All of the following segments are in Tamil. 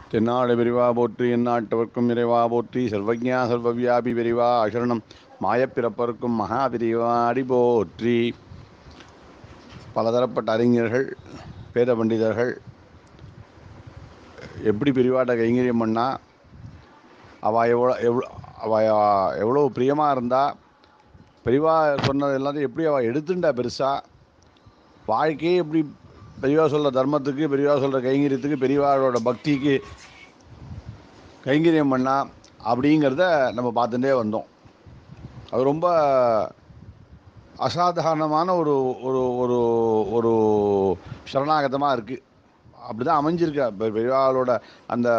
தென்னாடு விரிவா போற்றி எந்நாட்டவர்க்கும் இறைவா போற்றி சர்வஜா சர்வவியாபி விரிவா அசரணம் மாயப்பிறப்பருக்கும் மகா விரிவாடி போற்றி பலதரப்பட்ட அறிஞர்கள் பேத பண்டிதர்கள் எப்படி பிரிவாட்ட கைங்கரியம் பண்ணா அவள் எவ்வளோ எவ்வளோ அவள் எவ்வளோ பிரியமாக இருந்தா பெரியவா சொன்னது எல்லாத்தையும் எப்படி அவள் எடுத்துட்டா பெருசாக வாழ்க்கையே எப்படி பெரியவா சொல்கிற தர்மத்துக்கு பெரியவா சொல்கிற கைங்கரியத்துக்கு பெரியவாளோட பக்திக்கு கைங்கரியம் பண்ணா அப்படிங்கிறத நம்ம பார்த்துட்டே வந்தோம் அது ரொம்ப அசாதாரணமான ஒரு ஒரு ஒரு ஒரு சரணாகதமாக இருக்குது அப்படி தான் அமைஞ்சிருக்கா பெ- பெரியவாளோட அந்த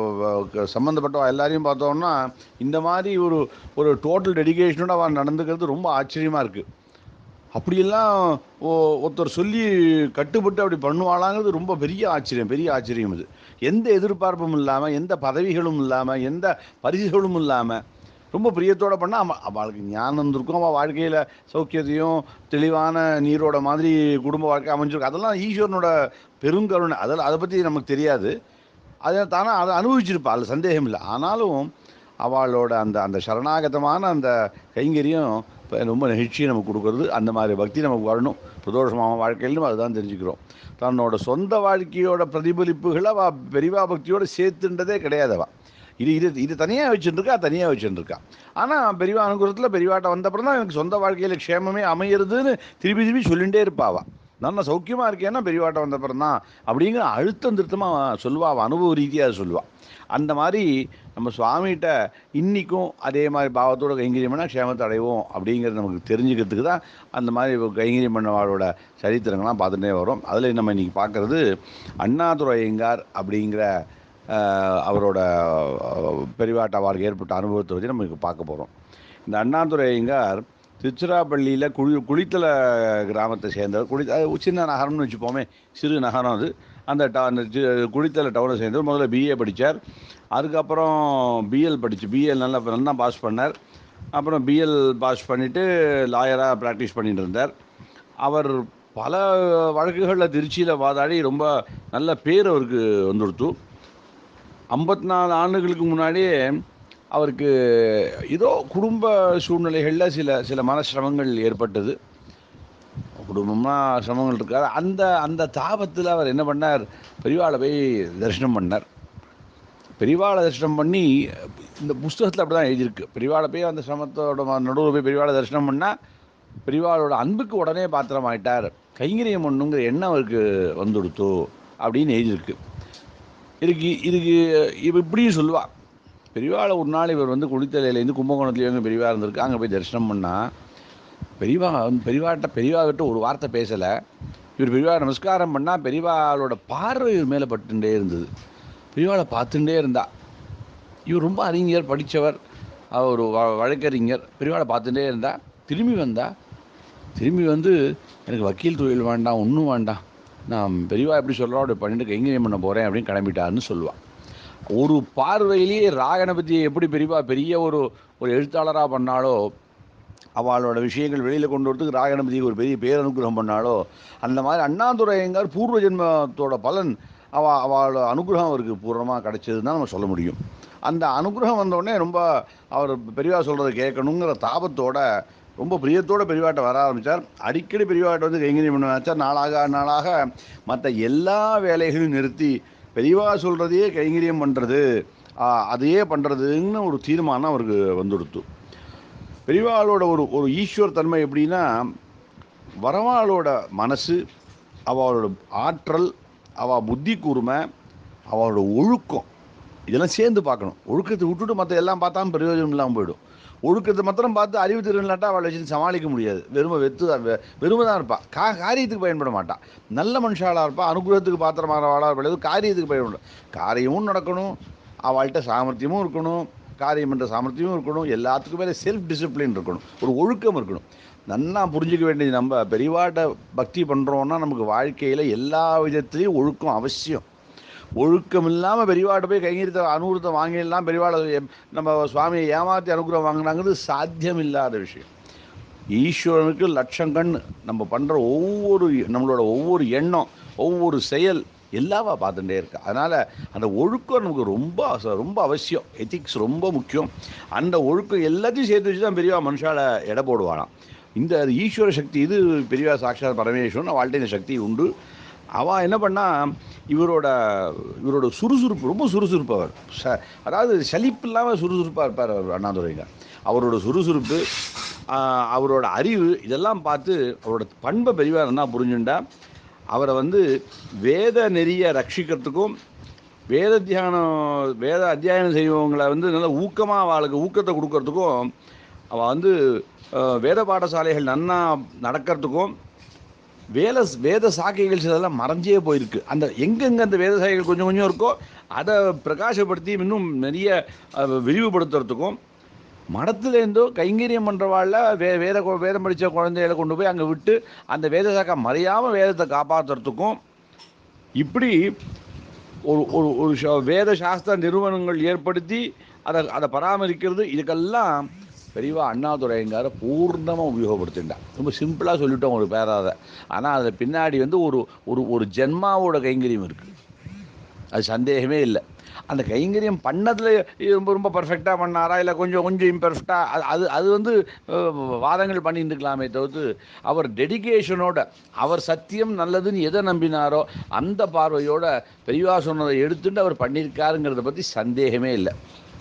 கு- சம்மந்தப்பட்ட எல்லாரையும் பார்த்தோம்னா இந்த மாதிரி ஒரு ஒரு டோட்டல் டெடிகேஷனோட அவன் நடந்துக்கிறது ரொம்ப ஆச்சரியமாக இருக்குது அப்படியெல்லாம் ஒ- ஒருத்தர் சொல்லி கட்டுப்பட்டு அப்படி பண்ணுவாளாங்கிறது ரொம்ப பெரிய ஆச்சரியம் பெரிய ஆச்சரியம் இது எந்த எதிர்பார்ப்பும் இல்லாமல் எந்த பதவிகளும் இல்லாமல் எந்த பரிசுகளும் இல்லாமல் ரொம்ப பிரியத்தோட பண்ணால் அவ அவளுக்கு ஞானம் இருக்கும் அவள் வாழ்க்கையில் சௌக்கியத்தையும் தெளிவான நீரோட மாதிரி குடும்ப வாழ்க்கை அமைஞ்சிருக்கும் அதெல்லாம் ஈஸ்வரனோட பெருங்கருணை அதெல்லாம் அதை பற்றி நமக்கு தெரியாது அதை தானே அதை அனுபவிச்சிருப்பா அதில் சந்தேகம் இல்லை ஆனாலும் அவளோட அந்த அந்த சரணாகதமான அந்த கைங்கரியம் இப்போ ரொம்ப நெகிழ்ச்சியை நமக்கு கொடுக்கறது அந்த மாதிரி பக்தி நமக்கு வரணும் பிரதோஷமான வாழ்க்கையிலும் அதுதான் தெரிஞ்சுக்கிறோம் தன்னோட சொந்த வாழ்க்கையோட பிரதிபலிப்புகளை அவ பெரிவா பக்தியோட சேர்த்துன்றதே கிடையாது அவ இது இது இது தனியாக வச்சுருக்கா தனியாக வச்சுருக்கா ஆனால் பெரியவா அனுகிரகத்தில் பெரியவாட்ட வந்தப்புறம் தான் எனக்கு சொந்த வாழ்க்கையில் க்ஷேமமே அமையிறதுன்னு திருப்பி திருப்பி சொல்லிகிட்டே இருப்பாவா நல்ல சௌக்கியமாக இருக்கேன்னா பெரியவாட்ட வந்தப்புறம் தான் அப்படிங்கிற அழுத்தம் திருத்தமாக சொல்லுவா அவள் அனுபவ ரீதியாக அதை சொல்லுவாள் அந்த மாதிரி நம்ம சுவாமிகிட்ட இன்றைக்கும் அதே மாதிரி பாவத்தோட கைங்கரியம் பண்ணால் க்ஷேமத்தை அடைவோம் அப்படிங்கிறது நமக்கு தெரிஞ்சுக்கிறதுக்கு தான் அந்த மாதிரி கைங்கரியம் பண்ணவாளோட சரித்திரங்கள்லாம் பார்த்துட்டே வரோம் அதில் நம்ம இன்றைக்கி பார்க்குறது அண்ணாதுரை ஐயங்கார் அப்படிங்கிற ஆஹ், அவரோட ஆஹ், பெரிவாட்ட அவருக்கு ஏற்பட்ட அனுபவத்தை வச்சு நம்ம இங்கே பார்க்க போகிறோம் இந்த அண்ணாதுரை ஐயங்கார் திருச்சிராப்பள்ளியில் குளி குளித்தல கிராமத்தை சேர்ந்தவர் குளி அது சின்ன நகரம்னு வச்சுப்போமே சிறு நகரம் அது அந்த ட அந்த சி- குளித்தல டவுனை சேர்ந்தவர் முதல்ல பிஏ படித்தார் அதுக்கப்புறம் பிஎல் படிச்சு பிஎல் நல்லா நல்லா பாஸ் பண்ணார் அப்புறம் பிஎல் பாஸ் பண்ணிவிட்டு லாயராக ப்ராக்டிஸ் பண்ணிட்டு இருந்தார் அவர் பல வழக்குகளில் திருச்சியில் வாதாடி ரொம்ப நல்ல பேர் அவருக்கு வந்துடுத்து ஐம்பத்தி நாலு ஆண்டுகளுக்கு முன்னாடியே அவருக்கு ஏதோ குடும்ப சூழ்நிலைகளில் சில சில மனசிரமங்கள் ஏற்பட்டது குடும்பமாக சிரமங்கள் இருக்கார் அந்த அந்த தாபத்தில் அவர் என்ன பண்ணார் பெரியவாளை போய் தரிசனம் பண்ணார் பெரியவாளை தரிசனம் பண்ணி இந்த புஸ்தகத்தில் அப்படி தான் எழுதியிருக்கு பெரியவாளை போய் அந்த சிரமத்தோட நடுவில் போய் பெரியவாளை தரிசனம் பண்ணால் பெரியவாளோட அன்புக்கு உடனே பாத்திரமாயிட்டார் கைங்கரியம் பண்ணுங்கிற எண்ணம் அவருக்கு வந்துடுத்து அப்படின்னு எழுதியிருக்கு இதுக்கு இதுக்கு இவ இப்படியும் சொல்லுவா பெரியவாளை ஒரு நாள் இவர் வந்து குளித்தலையிலேருந்து கும்பகோணத்துலேருந்து பெரியவா இருந்திருக்கு அங்கே போய் தரிசனம் பண்ணால் பெரியவா வந்து பெரியவாட்ட பெரியவாகிட்ட ஒரு வார்த்தை பேசலை இவர் பெரியவா நமஸ்காரம் பண்ணால் பெரியவாளோட பார்வை இவர் மேலே பட்டுட்டே இருந்தது பெரியவாளை பார்த்துட்டே இருந்தா இவர் ரொம்ப அறிஞர் படித்தவர் அவர் ஒரு வ- வழக்கறிஞர் பெரியவாளை பார்த்துட்டே இருந்தா திரும்பி வந்தா திரும்பி வந்து எனக்கு வக்கீல் தொழில் வேண்டாம் ஒன்றும் வேண்டாம் நான் பெரியவா எப்படி சொல்கிறோம் அப்படி பண்ணிட்டு கைங்கரியம் பண்ண போகிறேன் அப்படின்னு கிளம்பிட்டாருன்னு சொல்லுவாள் ஒரு பார்வையிலேயே ராகணபதியை எப்படி பெரியவா பெரிய ஒரு ஒரு எழுத்தாளராக பண்ணாலோ அவளோட விஷயங்கள் வெளியில் கொண்டு வரதுக்கு ராகணபதிக்கு ஒரு பெரிய பேரனுகிரகம் பண்ணாலோ அந்த மாதிரி அண்ணாதுரையங்கார் பூர்வ ஜென்மத்தோட பலன் அவ அவளோட அனுகிரகம் அவருக்கு பூர்ணமாக கிடைச்சதுன்னு தான் நம்ம சொல்ல முடியும் அந்த அனுகிரகம் வந்த உடனே ரொம்ப அவர் பெரியவா சொல்கிறத கேட்கணுங்கிற தாபத்தோட ரொம்ப பிரியத்தோட பெரியவாட்ட வர ஆரம்பித்தார் அடிக்கடி பெரியவாட்ட வந்து கைங்கரியம் பண்ண வச்சார் நாளாக நாளாக மற்ற எல்லா வேலைகளையும் நிறுத்தி பெரியவா சொல்கிறதையே கைங்கரியம் பண்ணுறது அதையே பண்ணுறதுன்னு ஒரு தீர்மானம் அவருக்கு வந்துடுத்து பெரியவாளோட ஒரு ஒரு ஈஸ்வர தன்மை எப்படின்னா வரவாளோட மனசு அவளோட ஆற்றல் அவள் புத்தி கூர்மை அவளோட ஒழுக்கம் இதெல்லாம் சேர்ந்து பார்க்கணும் ஒழுக்கத்தை விட்டுட்டு மற்ற எல்லாம் பார்த்தா பிரயோஜனம் இல்லாமல் போயிடும் ஒழுக்கத்தை மாத்திரம் பார்த்து அறிவு திறன் இல்லாட்டா அவளை வச்சு சமாளிக்க முடியாது வெறுமை வெத்து வெ- வெறுமை தான் இருப்பாள் கா காரியத்துக்கு பயன்பட மாட்டாள் நல்ல மனுஷாளாக இருப்பாள் அனுகிரகத்துக்கு பாத்திரமானவாளாக இருப்பது காரியத்துக்கு பயன்படும் காரியமும் நடக்கணும் அவள்கிட்ட சாமர்த்தியமும் இருக்கணும் காரியம் என்ற சாமர்த்தியமும் இருக்கணும் எல்லாத்துக்கும் மேலே செல்ஃப் டிசிப்ளின் இருக்கணும் ஒரு ஒழுக்கம் இருக்கணும் நன்னா புரிஞ்சுக்க வேண்டியது நம்ம பெரியவாட்ட பக்தி பண்ணுறோன்னா நமக்கு வாழ்க்கையில் எல்லா விதத்துலேயும் ஒழுக்கம் அவசியம் ஒழுக்கம் இல்லாமல் பெரியவாட்ட போய் கைங்கரியத்தை அனுகிரகத்தை வாங்கிடலாம் பெரியவாளை எம்- நம்ம சுவாமியை ஏமாற்றி அனுகிரகம் வாங்கினாங்கிறது சாத்தியம் இல்லாத விஷயம் ஈஸ்வரனுக்கு லட்சம் கண் நம்ம பண்ணுற ஒவ்வொரு நம்மளோட ஒவ்வொரு எண்ணம் ஒவ்வொரு செயல் எல்லாவா பார்த்துட்டே இருக்கா அதனால் அந்த ஒழுக்கம் நமக்கு ரொம்ப அவச- ரொம்ப அவசியம் எத்திக்ஸ் ரொம்ப முக்கியம் அந்த ஒழுக்கம் எல்லாத்தையும் சேர்த்து வச்சு தான் பெரியவா மனுஷால எடை போடுவாளாம் இந்த ஈஸ்வர சக்தி இது பெரியவா சாட்சாத் பரமேஸ்வரன் வாழ்க்கை இந்த சக்தி உண்டு அவள் என்ன பண்ணா இவரோட இவரோட சுறுசுறுப்பு ரொம்ப சுறுசுறுப்பு அவர் ச அதாவது சலிப்பு இல்லாமல் சுறுசுறுப்பாக இருப்பார் அவர் அண்ணாதுரைங்க அவரோட சுறுசுறுப்பு ஆஹ், அவரோட அறிவு இதெல்லாம் பார்த்து அவரோட பண்பை பெரியவா என்ன புரிஞ்சுண்டா அவரை வந்து வேத நெறியை ரட்சிக்கிறதுக்கும் வேத தியானம் வேத அத்தியாயனம் செய்வவங்களை வந்து நல்ல ஊக்கமாக அவளுக்கு ஊக்கத்தை கொடுக்கறதுக்கும் அவள் வந்து அஹ், வேத பாடசாலைகள் நன்னா நடக்கிறதுக்கும் வேத வேத சாக்கைகள் சிலதெல்லாம் மறைஞ்சே போயிருக்கு அந்த எங்கெங்கே அந்த வேத சாக்கைகள் கொஞ்சம் கொஞ்சம் இருக்கோ அதை பிரகாசப்படுத்தி இன்னும் நிறைய அஹ், விரிவுபடுத்துறதுக்கும் மடத்துலேருந்தோ கைங்கரியம் பண்ணுறவாளில் வே வேத கொ- வேதம் படித்த குழந்தைகளை கொண்டு போய் அங்கே விட்டு அந்த வேத சாக்கை மறையாமல் வேதத்தை காப்பாற்றுறதுக்கும் இப்படி ஒரு ஒரு ஒரு சா- வேத சாஸ்திர நிறுவனங்கள் ஏற்படுத்தி அதை அதை பராமரிக்கிறது இதுக்கெல்லாம் பெரியவா அண்ணாதுரைங்கார பூர்ணமாக உபயோகப்படுத்திண்டா ரொம்ப சிம்பிளாக சொல்லிட்டோம் ஒரு பேராத ஆனால் அதில் பின்னாடி வந்து ஒரு ஒரு ஒரு ஜென்மாவோட கைங்கரியம் இருக்குது அது சந்தேகமே இல்லை அந்த கைங்கரியம் பண்ணதில் ரொம்ப ரொம்ப பர்ஃபெக்டாக பண்ணாரா இல்லை கொஞ்சம் கொஞ்சம் இம்பர்ஃபெக்டாக அது அது அது வந்து அஹ், வாதங்கள் பண்ணியிருந்துக்கலாமே தவிர்த்து அவர் டெடிகேஷனோட அவர் சத்தியம் நல்லதுன்னு எதை நம்பினாரோ அந்த பார்வையோட பெரியவா சொன்னதை எடுத்துட்டு அவர் பண்ணியிருக்காருங்கிறத பற்றி சந்தேகமே இல்லை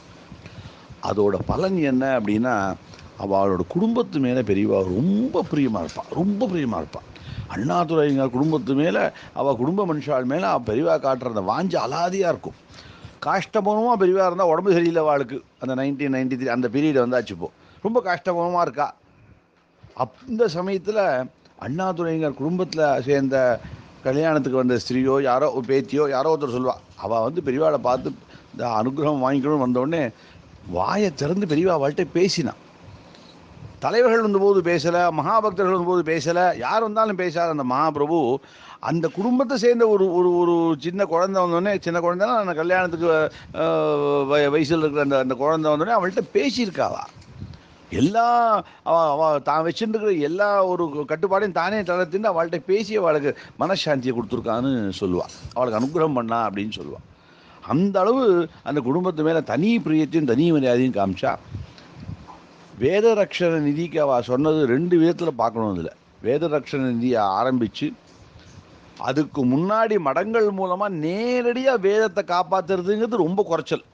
அதோட பலன் என்ன அப்படின்னா அவளோட குடும்பத்து மேலே பெரியவா ரொம்ப பிரியமாக இருப்பாள் ரொம்ப பிரியமாக இருப்பாள் அண்ணாதுரைங்க குடும்பத்து மேலே அவள் குடும்ப மனுஷாள் மேலே அவள் பெரியவா காட்டுற அந்த வாஞ்ச அலாதியாக இருக்கும் காஷ்டபூர்வமாக பெரியவா இருந்தால் உடம்பு சரியில்லை அவளுக்கு அந்த நைன்டீன் நைன்டி த்ரீ அந்த பீரியட் வந்தாச்சு இப்போ ரொம்ப காஷ்டபூர்வமாக இருக்கா அந்த சமயத்தில் அண்ணாதுரைங்கர் குடும்பத்தில் சேர்ந்த கல்யாணத்துக்கு வந்த ஸ்திரீயோ யாரோ ஒரு பேத்தியோ யாரோ ஒருத்தர் சொல்லுவா அவள் வந்து பெரியவாளை பார்த்து இந்த அனுகிரகம் வாங்கிக்கணும்னு வந்தோடனே வாயை திறந்து பெரியவா அவள்கிட்ட பேசினான் தலைவர்கள் வந்தபோது பேசலை மகாபக்தர்கள் வந்தபோது பேசலை யார் வந்தாலும் பேசாத அந்த மகாபிரபு அந்த குடும்பத்தை சேர்ந்த ஒரு ஒரு ஒரு சின்ன குழந்தை வந்தோடனே சின்ன குழந்தைனா அந்த கல்யாணத்துக்கு அஹ், வய- வயசுல இருக்கிற அந்த அந்த குழந்தை வந்தோடனே அவள்கிட்ட பேசியிருக்காவா எல்லா அவ அவ தான் வச்சுருக்கிற எல்லா ஒரு கட்டுப்பாடையும் தானே தளர்த்தின்னு அவள்கிட்ட பேசி அவளுக்கு மனசாந்தியை கொடுத்துருக்கான்னு சொல்லுவாள் அவளுக்கு அனுகிரகம் பண்ணா அப்படின்னு சொல்லுவாள் அந்த அளவு அந்த குடும்பத்து மேலே தனி பிரியத்தையும் தனி மரியாதையும் காமிச்சா வேத ரக்ஷண நிதிக்கு அவ சொன்னது ரெண்டு விதத்தில் பார்க்கணும் அதில் வேத ரக்ஷண நிதியை ஆரம்பித்து அதுக்கு முன்னாடி மடங்கள் மூலமாக நேரடியாக வேதத்தை காப்பாற்றுறதுங்கிறது ரொம்ப குறைச்சல்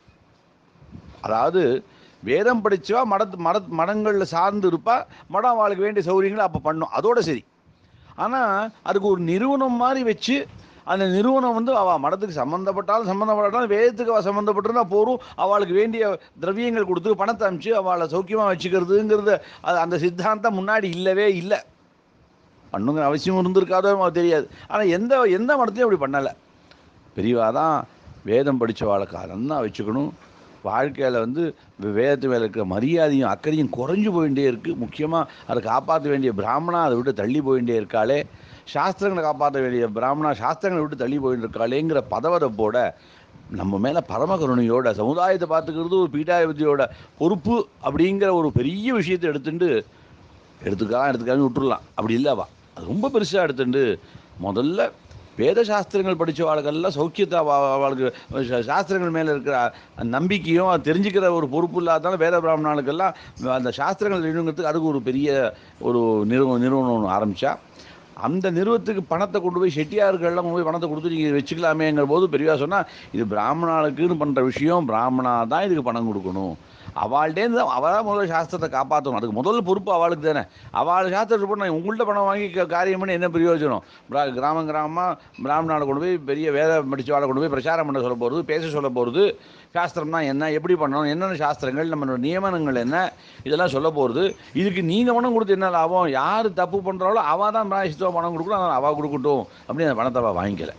அதாவது வேதம் படிச்சவா மடத்து மட மடங்களில் சார்ந்து இருப்பா மடம் அவளுக்கு வேண்டிய சௌகரியங்களை அப்போ பண்ணும் அதோட சரி ஆனால் அதுக்கு ஒரு நிறுவனம் மாதிரி வச்சு அந்த நிறுவனம் வந்து அவள் மடத்துக்கு சம்மந்தப்பட்டாலும் சம்மந்தப்பட்டாலும் வேதத்துக்கு அவள் சம்மந்தப்பட்டிருந்தா போரும் அவளுக்கு வேண்டிய திரவியங்கள் கொடுத்து பணத்தை அனுப்பிச்சு அவளை சௌக்கியமாக வச்சுக்கிறதுங்கிறது அது அந்த சித்தாந்தம் முன்னாடி இல்லவே இல்லை பண்ணுங்கிற அவசியம் இருந்திருக்காதோ நமக்கு தெரியாது ஆனால் எந்த எந்த மடத்தையும் அப்படி பண்ணலை பெரியவா தான் வேதம் படித்தவாளுக்கு நல்லா வச்சுக்கணும் வாழ்க்கையில் வந்து வே- வேதத்து மேலே இருக்கிற மரியாதையும் அக்கறையும் குறைஞ்சு போயிட்டே இருக்குது முக்கியமாக அதை காப்பாற்ற வேண்டிய பிராமணா அதை விட்டு தள்ளி போயிட்டே இருக்காளே சாஸ்திரங்களை காப்பாற்ற வேண்டிய பிராமணா சாஸ்திரங்களை விட்டு தள்ளி போயிட்டு இருக்காளேங்கிற பதவதப்போட நம்ம மேலே பரமகருணையோட சமுதாயத்தை பார்த்துக்கிறது ஒரு பீட்டாதிபதியோட பொறுப்பு அப்படிங்கிற ஒரு பெரிய விஷயத்தை எடுத்துட்டு எடுத்துக்கலாம் எடுத்துக்காம விட்டுறலாம் அப்படி இல்லைவா அது ரொம்ப பெருசாக எடுத்துட்டு முதல்ல வேத சாஸ்திரங்கள் படித்தவாளுக்கெல்லாம் சௌக்கியத்தை அவ- அவளுக்கு சா- சாஸ்திரங்கள் மேலே இருக்கிற நம்பிக்கையும் அது தெரிஞ்சுக்கிற ஒரு பொறுப்பு இல்லாதாலும் வேத பிராமணாளுக்கெல்லாம் அந்த சாஸ்திரங்கள் நிறுவனத்துக்கு அதுக்கு ஒரு பெரிய ஒரு நிறுவ நிறுவனம் ஒன்று ஆரம்பித்தா அந்த நிறுவனத்துக்கு பணத்தை கொண்டு போய் செட்டியார்கள்லாம் கொண்டு போய் பணத்தை கொடுத்து நீங்கள் வச்சுக்கலாமேங்கிற போது பெரியவா சொன்னால் இது பிராமணாளுக்குன்னு பண்ணுற விஷயம் பிராமணா தான் இதுக்கு பணம் கொடுக்கணும் அவள்கிட்டேருந்து அவள் தான் முதல்ல சாஸ்திரத்தை காப்பாற்றணும் அதுக்கு முதல்ல பொறுப்பு அவளுக்கு தானே அவள் சாஸ்திரத்தை போட்டு நான் உங்கள்கிட்ட பணம் வாங்கி க- காரியம் பண்ணி என்ன பிரயோஜனம் பிரா கிராமம் கிராமமாக பிராமணாவை கொண்டு போய் பெரிய வேத படித்தவாளை கொண்டு போய் பிரச்சாரம் பண்ண சொல்ல போகிறது பேச சொல்ல போகிறது சாஸ்திரம்னா என்ன எப்படி பண்ணணும் என்னென்ன சாஸ்திரங்கள் நம்மளோட நியமனங்கள் என்ன இதெல்லாம் சொல்ல போகிறது இதுக்கு நீங்கள் பணம் கொடுத்து என்ன லாபம் யார் தப்பு பண்ணுறாலோ அவள் தான் பிராயசித்துவம் பணம் கொடுக்கணும் அதனால் அவள் கொடுக்கட்டும் அப்படின்னு அந்த பணத்தை அவள் வாங்கிக்கல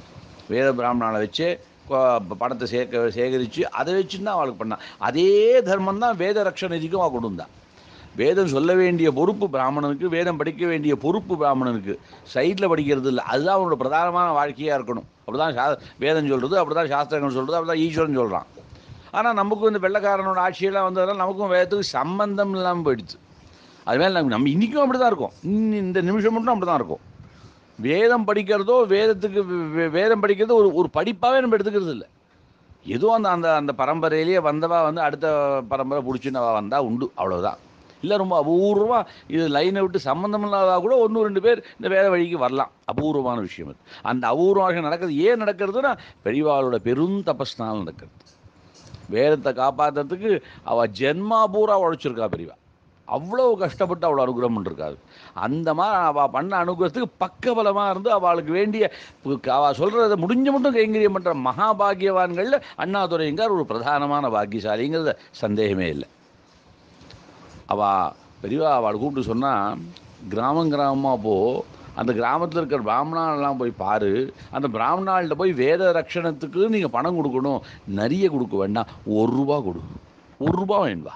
வேத பிராமணாவை வச்சு கொ- பணத்தை சேர்க்க சேகரித்து அதை வச்சுன்னு தான் அவளுக்கு பண்ணான் அதே தர்மம் தான் வேத ரக்ஷ நிதிக்கும் அவள் கொண்டு வந்தான் வேதம் சொல்ல வேண்டிய பொறுப்பு பிராமணனுக்கு வேதம் படிக்க வேண்டிய பொறுப்பு பிராமணனுக்கு சைடில் படிக்கிறது இல்லை அதுதான் அவனோட பிரதானமான வாழ்க்கையாக இருக்கணும் அப்படிதான் சா வேதம் சொல்கிறது அப்படிதான் சாஸ்திரங்கள் சொல்கிறது அப்படிதான் ஈஸ்வரன் சொல்கிறான் ஆனால் நமக்கும் இந்த வெள்ளைக்காரனோட ஆட்சியெல்லாம் வந்ததெல்லாம் நமக்கும் வேதத்துக்கு சம்பந்தம் இல்லாமல் போயிடுச்சு அதுமாதிரி நம்ம நம்ம இன்றைக்கும் அப்படி தான் இருக்கோம் இன்னி- இந்த நிமிஷம் மட்டும் அப்படி தான் இருக்கும் வேதம் படிக்கிறதோ வேதத்துக்கு வே- வே- வேதம் படிக்கிறதோ ஒரு ஒரு படிப்பாகவே நம்ம எடுத்துக்கிறது இல்லை ஏதோ அந்த அந்த அந்த பரம்பரையிலேயே வந்தவா வந்து அடுத்த பரம்பரை பிடிச்சினவா வந்தால் உண்டு அவ்வளவுதான் இல்லை ரொம்ப அபூர்வமாக இது லைனை விட்டு சம்மந்தம் இல்லாதவா கூட ஒன்று ரெண்டு பேர் இந்த வேற வழிக்கு வரலாம் அபூர்வமான விஷயம் அது அந்த அபூர்வமாக நடக்கிறது ஏன் நடக்கிறதுனா பெரியவாளோட பெரும் தபஸ்னால் நடக்கிறது வேதத்தை காப்பாற்றுறதுக்கு அவள் ஜென்மா பூரா உழைச்சிருக்கா பெரியவா அவ்வளோ கஷ்டப்பட்டு அவளை அனுகிரகம் பண்ணிருக்காரு அந்த மாதிரி அவள் பண்ண அனுகிரகத்துக்கு பக்கபலமாக இருந்து அவளுக்கு வேண்டிய அவள் சொல்கிறத முடிஞ்ச மட்டும் கைங்கரியம் பண்ணுற மகாபாகியவான்களில் அண்ணாதுரைங்கார் ஒரு பிரதானமான பாக்கியசாலிங்கிறத சந்தேகமே இல்லை அவள் பெரியவா அவளை கூப்பிட்டு சொன்னால் கிராமம் கிராமமாக போ அந்த கிராமத்தில் இருக்கிற பிராமணாலெலாம் போய் பாரு அந்த பிராமணாள்கிட்ட போய் வேத ரட்சணத்துக்கு நீங்கள் பணம் கொடுக்கணும் நிறைய கொடுக்க வேண்டாம் ஒரு ரூபா கொடு ஒரு ரூபா வேணுவா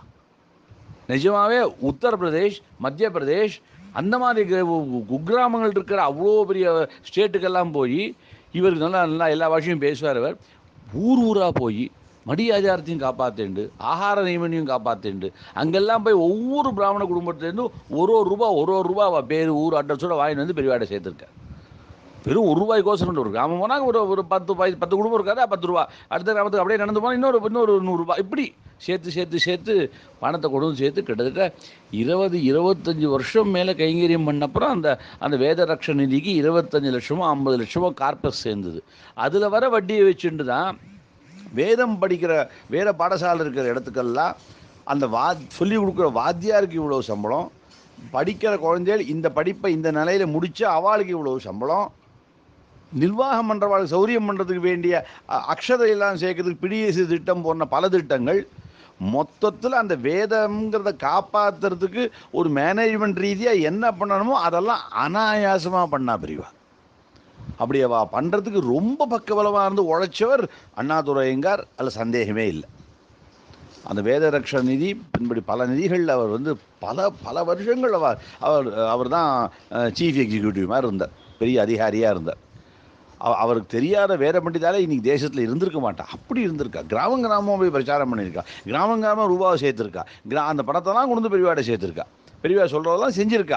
நிஜமாவே உத்தரப்பிரதேஷ் மத்திய பிரதேஷ் அந்த மாதிரி கு- கு- குக்கிராமங்கள் இருக்கிற அவ்வளோ பெரிய ஸ்டேட்டுக்கெல்லாம் போய் இவருக்கு நல்லா நல்லா எல்லா பாஷையும் பேசுவார் அவர் ஊர் ஊராக போய் மடியாச்சாரத்தையும் காப்பாற்றிண்டு ஆகார நியமனையும் காப்பாற்றிண்டு அங்கெல்லாம் போய் ஒவ்வொரு பிராமண குடும்பத்துலேருந்து ஒரு ஒரு ரூபா ஒரு ஒரு ரூபா அவ பேர் ஊர் அட்ரஸோட வாங்கிட்டு வந்து பெரியவாடை சேர்த்துருக்கார் வெறும் ஒரு ரூபாய்க்கோசரம் ஒரு கிராமம் போனால் ஒரு ஒரு பத்து பை- பத்து குடும்பம் இருக்காது பத்து ரூபா அடுத்த கிராமத்துக்கு அப்படியே நடந்து போனால் இன்னொரு இன்னொரு நூறுரூபா இப்படி சேர்த்து சேர்த்து சேர்த்து பணத்தை கொண்டு வந்து சேர்த்து கிட்டத்தட்ட இருபது இருபத்தஞ்சி வருஷம் மேலே கைங்கரியம் பண்ணப்புறம் அந்த அந்த வேத ரக்ஷ நிதிக்கு இருபத்தஞ்சி லட்சமோ ஐம்பது லட்சமோ கார்பஸ் சேர்ந்தது அதில் வர வட்டியை வச்சுட்டு தான் வேதம் படிக்கிற வேத பாடசாலை இருக்கிற இடத்துக்கெல்லாம் அந்த வா சொல்லி கொடுக்குற வாத்தியாருக்கு இவ்வளோ சம்பளம் படிக்கிற குழந்தைகள் இந்த படிப்பை இந்த நிலையில் முடிச்சா அவளுக்கு இவ்வளோ சம்பளம் நிர்வாகம் பண்ணுறவாளுக்கு சௌரியம் பண்ணுறதுக்கு வேண்டிய அ- அக்ஷதையெல்லாம் சேர்க்கறதுக்கு பிடிஎஸ் திட்டம் போன்ற பல திட்டங்கள் மொத்தத்தில் அந்த வேதம்ங்கிறத காப்பாற்றுறதுக்கு ஒரு மேனேஜ்மெண்ட் ரீதியாக என்ன பண்ணணுமோ அதெல்லாம் அனாயாசமாக பண்ணா பிரிவா அப்படி அவ பண்ணுறதுக்கு ரொம்ப பக்கபலமாக இருந்து உழைச்சவர் அண்ணாதுரையங்கார் அதில் சந்தேகமே இல்லை அந்த வேத ரக்ஷ நிதி பின்படி பல நிதிகளில் அவர் வந்து பல பல வருஷங்கள் அவர் அவர் அவர் தான் சீஃப் எக்ஸிக்யூட்டிவ் மாதிரி இருந்தார் பெரிய அதிகாரியாக இருந்தார் அவ- அவருக்கு தெரியாத வேத பண்டிதாலே இன்னைக்கு தேசத்தில் இருந்திருக்க மாட்டா அப்படி இருந்திருக்கா கிராமம் கிராமம் போய் பிரச்சாரம் பண்ணியிருக்கா கிராமம் கிராமம் ரூபாவை சேர்த்துருக்கா கிரா அந்த பணத்தெல்லாம் கொண்டு வந்து பெரியவாடை சேர்த்துருக்கா பெரியவா சொல்கிறதெல்லாம் செஞ்சுருக்கா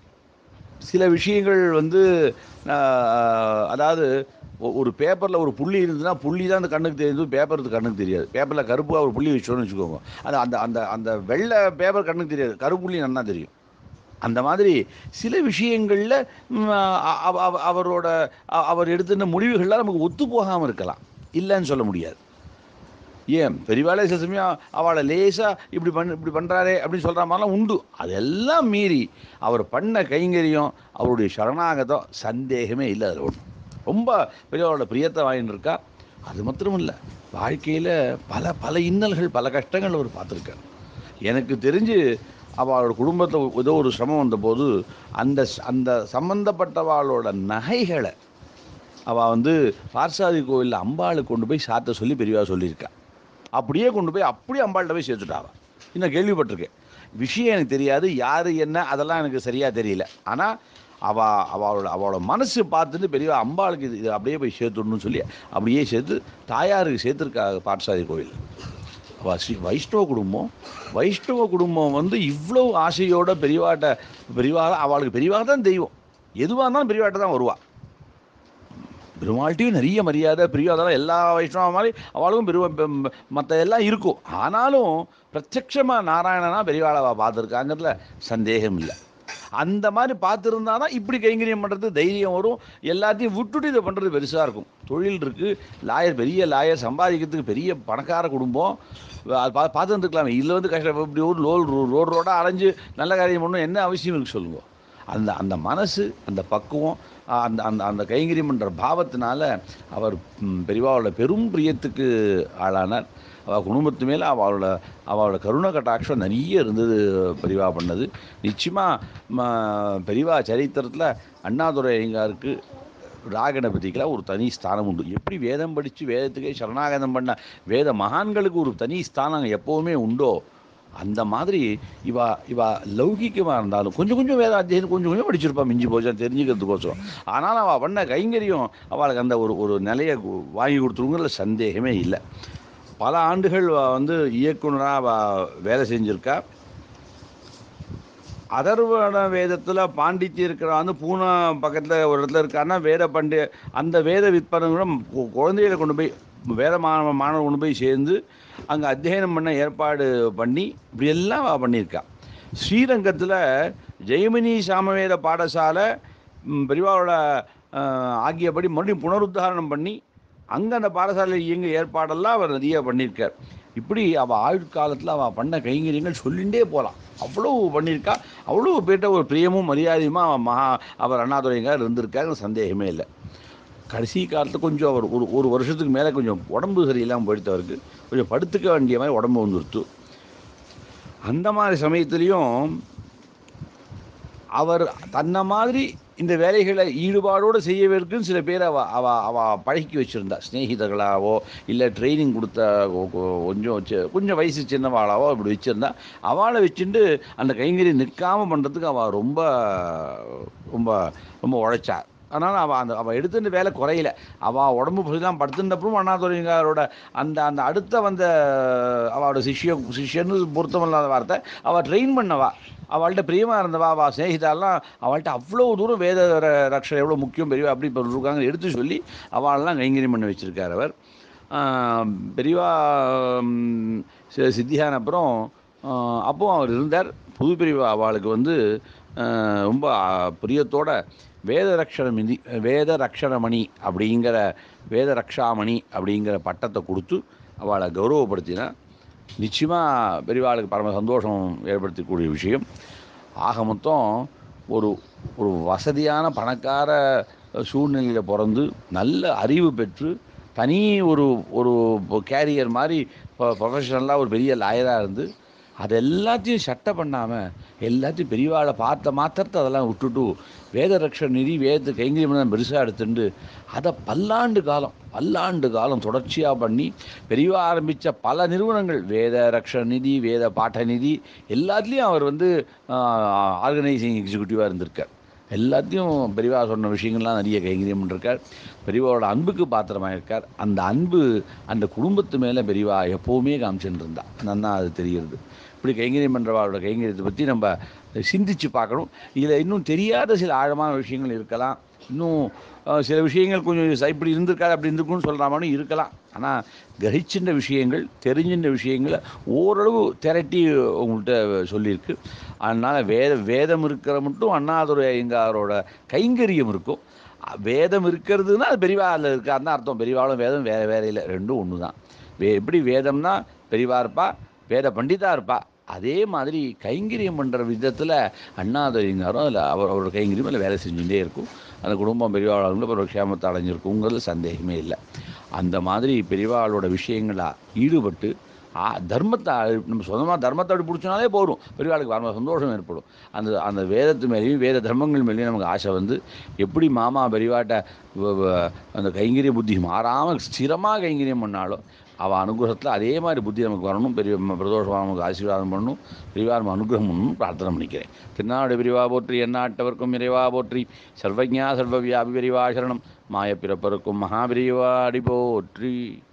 சில விஷயங்கள் வந்து ஆஹ், அதாவது ஒ- ஒரு பேப்பரில் ஒரு புள்ளி இருந்ததுன்னா புள்ளி தான் அந்த கண்ணுக்கு தெரியுது பேப்பர் கண்ணுக்கு தெரியாது பேப்பரில் கருப்பாக ஒரு புள்ளி வச்சோன்னு வச்சுக்கோங்க அது அந்த அந்த அந்த வெள்ளை பேப்பர் கண்ணுக்கு தெரியாது கருப்பு புள்ளி நன்னா தெரியும் அந்த மாதிரி சில விஷயங்களில் அவரோட அ- அவர் எடுத்துன முடிவுகள்லாம் நமக்கு ஒத்து போகாமல் இருக்கலாம் இல்லைன்னு சொல்ல முடியாது ஏன் பெரியவாளே சில சமயம் அவளை லேசாக இப்படி பண்ண இப்படி பண்ணுறாரே அப்படின்னு சொல்கிற மாதிரிலாம் உண்டு அதெல்லாம் மீறி அவர் பண்ண கைங்கரியம் அவருடைய சரணாகதம் சந்தேகமே இல்லை அதில் ஒன்று ரொம்ப பெரியவரோட பிரியத்தை வாங்கிட்டு இருக்கா அது மாத்திரம் இல்லை வாழ்க்கையில் பல பல இன்னல்கள் பல கஷ்டங்கள் அவர் பார்த்துருக்கார் எனக்கு தெரிஞ்சு அவளோட குடும்பத்தில் ஏதோ ஒரு சிரமம் வந்தபோது அந்த ச- அந்த சம்பந்தப்பட்டவாளோட நகைகளை அவள் வந்து பார்சாதி கோவிலில் அம்பாளுக்கு கொண்டு போய் சாத்த சொல்லி பெரியவா சொல்லியிருக்கா அப்படியே கொண்டு போய் அப்படியே அம்பாள்கிட்ட போய் சேர்த்துட்டா அவள் இன்னும் கேள்விப்பட்டிருக்கேன் விஷயம் எனக்கு தெரியாது யார் என்ன அதெல்லாம் எனக்கு சரியாக தெரியல ஆனால் அவ அவளோட அவளோட மனசு பார்த்துட்டு பெரியவா அம்பாளுக்கு இது இது அப்படியே போய் சேர்த்துடணும்னு சொல்லி அப்படியே சேர்த்து தாயாருக்கு சேர்த்துருக்கா பாட்சாதி கோவில் அவ ஸ்ரீ வைஷ்ணவ குடும்பம் வைஷ்ணவ குடும்பம் வந்து இவ்வளோ ஆசையோட பெரியவாட்ட பெரியவா அவளுக்கு பெரியவா தான் தெய்வம் எதுவாக இருந்தாலும் பெரியவாட்ட தான் வருவா பெருமாள்கிட்டையும் நிறைய மரியாதை பிரியாதெல்லாம் எல்லா வைஷ்ணவ மாதிரி அவளுக்கும் பெருவ மற்ற எல்லாம் இருக்கும் ஆனாலும் பிரத்யக்ஷமாக நாராயணனா பெரியவாளவா பார்த்துருக்காங்கிறதுல சந்தேகம் இல்லை அந்த மாதிரி பார்த்துருந்தா தான் இப்படி கைங்கரியம் பண்ணுறது தைரியம் வரும் எல்லாத்தையும் விட்டுட்டு இதை பண்ணுறது பெருசாக இருக்கும் தொழில் இருக்குது லாயர் பெரிய லாயர் சம்பாதிக்கிறதுக்கு பெரிய பணக்கார குடும்பம் அது பா பார்த்து வந்துருக்கலாமே இதில் வந்து கஷ்டம் இப்படி ஒரு லோல் ரோடு ரோடாக அலைஞ்சு நல்ல காரியம் பண்ணணும் என்ன அவசியம் இருக்கு சொல்லுங்க அந்த அந்த மனசு அந்த பக்குவம் ஆ, அந்த அந்த அந்த கைங்கரியம் என்ற பாவத்தினால அவர் ம், பெரியவாவோட பெரும் பிரியத்துக்கு ஆளானார் அவள் குடும்பத்து மேலே அவளோட அவளோட கருண கட்டாட்சம் நிறைய இருந்தது பெரியவா பண்ணது நிச்சயமாக பெரியவா சரித்திரத்தில் அண்ணாதுரை ஐயங்காருக்கு ராகணபதிக்கெல்லாம் ஒரு தனி ஸ்தானம் உண்டு எப்படி வேதம் படித்து வேதத்துக்கே சரணாகதம் பண்ண வேத மகான்களுக்கு ஒரு தனி ஸ்தானம் எப்போவுமே உண்டோ அந்த மாதிரி இவா இவா லௌகிக்கமாக இருந்தாலும் கொஞ்சம் கொஞ்சம் வேத அத்தியனம் கொஞ்சம் கொஞ்சம் படிச்சிருப்பா மிஞ்சி போச்சா தெரிஞ்சுக்கிறதுக்கோசரம் ஆனாலும் அவள் பண்ண கைங்கரியம் அவளுக்கு அந்த ஒரு ஒரு நிலையை கு- வாங்கி கொடுத்துருங்கிறதுல சந்தேகமே இல்லை பல ஆண்டுகள் அவ வந்து இயக்குனராக அவ வேலை செஞ்சுருக்கா அதர்வண வேதத்தில் பாண்டித்யம் இருக்கிறான்னு பூனா பக்கத்தில் ஒரு இடத்துல இருக்காருன்னா வேத பண்டி அந்த வேத விற்பனங்களும் குழந்தைகளை கொண்டு போய் வேத மாணவ மாணவர் கொண்டு போய் சேர்ந்து அங்கே அத்தியனம் பண்ண ஏற்பாடு பண்ணி இப்படியெல்லாம் அவ பண்ணியிருக்கா ஸ்ரீரங்கத்தில் ஜெயமினி சாமவேத பாடசாலை ம், பெரியவாவோட அஹ், ஆகியபடி மறுபடியும் புனருத்தாரணம் பண்ணி அங்கே அந்த பாடசாலை இயங்க ஏற்பாடெல்லாம் அவர் நிறைய பண்ணியிருக்கார் இப்படி அவள் ஆயுட்காலத்தில் அவள் பண்ண கைங்கரியங்கள் சொல்லிகிட்டே போகலாம் அவ்வளோ பண்ணியிருக்கா அவ்வளோ பேர்ட்ட ஒரு பிரியமும் மரியாதையுமா அவன் மகா அவர் அண்ணாதுரைங்கார் இருந்திருக்காரு சந்தேகமே இல்லை கடைசி காலத்தில் கொஞ்சம் அவர் ஒரு ஒரு வருஷத்துக்கு மேலே கொஞ்சம் உடம்பு சரியில்லாமல் போயிடுத்து அவருக்கு கொஞ்சம் படுத்துக்க வேண்டிய மாதிரி உடம்பு வந்துருத்து அந்த மாதிரி சமயத்துலேயும் அவர் தன்னை மாதிரி இந்த வேலைகளை ஈடுபாடோடு செய்யவிருக்குன்னு சில பேர் அவ அவ அவ பழக்கி வச்சுருந்தா ஸ்நேகிதர்களாவோ இல்லை ட்ரைனிங் கொடுத்த கொ- கொ- கொஞ்சம் சி- கொஞ்சம் வயசு சின்னவாளாவோ இப்படி வச்சுருந்தா அவளை வச்சுட்டு அந்த கைங்கறி நிற்காமல் பண்ணுறதுக்கு அவள் ரொம்ப ரொம்ப ரொம்ப உழைச்சா அதனால் அவள் அந்த அவள் எடுத்துட்டு வேலை குறையல அவள் உடம்பு தான் படுத்துட்டப்புறம் அண்ணாதுரைங்காரோட அந்த அந்த அடுத்த வந்த அவளோட சிஷ்ய சிஷ்யன்னு பொருத்தமில்லாத வார்த்தை அவள் ட்ரெயின் பண்ணவா அவள்கிட்ட பிரியமாக இருந்தவா அவள் ஸ்நேகிதாலாம் அவள்கிட்ட அவ்வளோ தூரம் வேத ர- ரக்ஷை எவ்வளோ முக்கியம் பெரியவா அப்படி இப்போ இருக்காங்க எடுத்து சொல்லி அவளெல்லாம் கைங்கரியம் பண்ணி வச்சுருக்கார் அவர் ஆஹ் பெரியவா ம், சி- சித்தியான அப்புறம் ஆஹ் அப்பவும் அவர் இருந்தார் புது பிரிவு அவளுக்கு வந்து ஆஹ் ரொம்ப ஆஹ், பிரியத்தோட வேத ரக்ஷணமிதி வேத ரக்ஷணமணி அப்படிங்கிற வேத ரக்ஷாமணி அப்படிங்கிற பட்டத்தை கொடுத்து அவளை கௌரவப்படுத்தினா நிச்சயமாக பெரியவாளுக்கு பரம சந்தோஷம் ஏற்படுத்தக்கூடிய விஷயம் ஆக மொத்தம் ஒரு ஒரு வசதியான பணக்கார சூழ்நிலையில் பிறந்து நல்ல அறிவு பெற்று தனி ஒரு ஒரு கேரியர் மாதிரி ப்ரொஃபஷனலாக ஒரு பெரிய லாயராக இருந்து அது எல்லாத்தையும் சட்டை பண்ணாமல் எல்லாத்தையும் பெரியவாளை பார்த்த மாத்திரத்தை அதெல்லாம் விட்டுட்டு வேத ரக்ஷ நிதி வேதத்தை கைங்கரியம் பெருசாக எடுத்துட்டு அதை பல்லாண்டு காலம் பல்லாண்டு காலம் தொடர்ச்சியாக பண்ணி பெரியவா ஆரம்பித்த பல நிறுவனங்கள் வேத ரக்ஷ நிதி வேத பாட்ட நிதி எல்லாத்துலேயும் அவர் வந்து ஆர்கனைசிங் எக்ஸிக்யூட்டிவாக இருந்திருக்கார் எல்லாத்தையும் பெரியவா சொன்ன விஷயங்கள்லாம் நிறைய கைங்கரியம் பண்ணிருக்கார் பெரியவாவோட அன்புக்கு பாத்திரமாக இருக்கார் அந்த அன்பு அந்த குடும்பத்து மேலே பெரியவா எப்போவுமே காமிச்சுட்டு இருந்தா நன்னா அது தெரிகிறது இப்படி கைங்கரியம் பண்ணுறவாளோட கைங்கரியத்தை பற்றி நம்ம சிந்திச்சு பார்க்கணும் இதில் இன்னும் தெரியாத சில ஆழமான விஷயங்கள் இருக்கலாம் இன்னும் அஹ், சில விஷயங்கள் கொஞ்சம் ச- இப்படி இருந்திருக்காது அப்படி இருந்திருக்குன்னு சொல்கிற மாதிரி இருக்கலாம் ஆனால் கிரகிச்சின்ற விஷயங்கள் தெரிஞ்சின்ற விஷயங்களை ஓரளவு திரட்டி உங்கள்கிட்ட சொல்லியிருக்கு அதனால் வேத வேதம் இருக்கிற மட்டும் அண்ணாதுரை ஐயங்காரோட கைங்கரியம் இருக்கும் அ- வேதம் இருக்கிறதுனா அது பெரியவா அதில் இருக்காருன்னு அர்த்தம் பெரியவாளும் வேதம் வேறு வேற இல்லை ரெண்டும் ஒன்று தான் வே எப்படி வேதம்னா பெரியவா இருப்பா வேத பண்டிதா இருப்பா அதே மாதிரி கைங்கரியம் பண்ணுற விதத்தில் அண்ணாதுரைங்காரும் அதில் அவர் அவரோட கைங்கரியம் அதில் வேலை செஞ்சுட்டே இருக்கும் அந்த குடும்பம் பெரியவாளுங்களும் அப்புறம் க்ஷேமத்தை அடைஞ்சிருக்குங்கிறது சந்தேகமே இல்லை அந்த மாதிரி பெரியவாளோட விஷயங்களா ஈடுபட்டு ஆ தர்மத்தை அழி- நம்ம சொந்தமாக தர்மத்தை அப்படி பிடிச்சனாலே போதும் பெரியவாளுக்கு பரம சந்தோஷம் ஏற்படும் அந்த அந்த வேதத்து மேலேயும் வேத தர்மங்கள் மேலேயும் நமக்கு ஆசை வந்து எப்படி மாமா பெரியவாட்ட வ- வ- அந்த கைங்கரிய புத்தி மாறாமல் ஸ்திரமாக கைங்கரியம் பண்ணாலும் அவள் அனுகிரகத்தில் அதே மாதிரி புத்தி நமக்கு வரணும் பெரிய ம- பிரதோஷமாக நமக்கு ஆசீர்வாதம் பண்ணணும் பெரியவா நம்ம அனுகிரகம் பண்ணணும் பிரார்த்தனை பண்ணிக்கிறேன் திருநாடு பிரிவா போற்றி எந்நாட்டவர்க்கும் இறைவா போற்றி சர்வஜா சர்வவியாபி பெரிவா சரணம் மாய பிறப்பருக்கும் மகாபிரிவா அடி போற்றி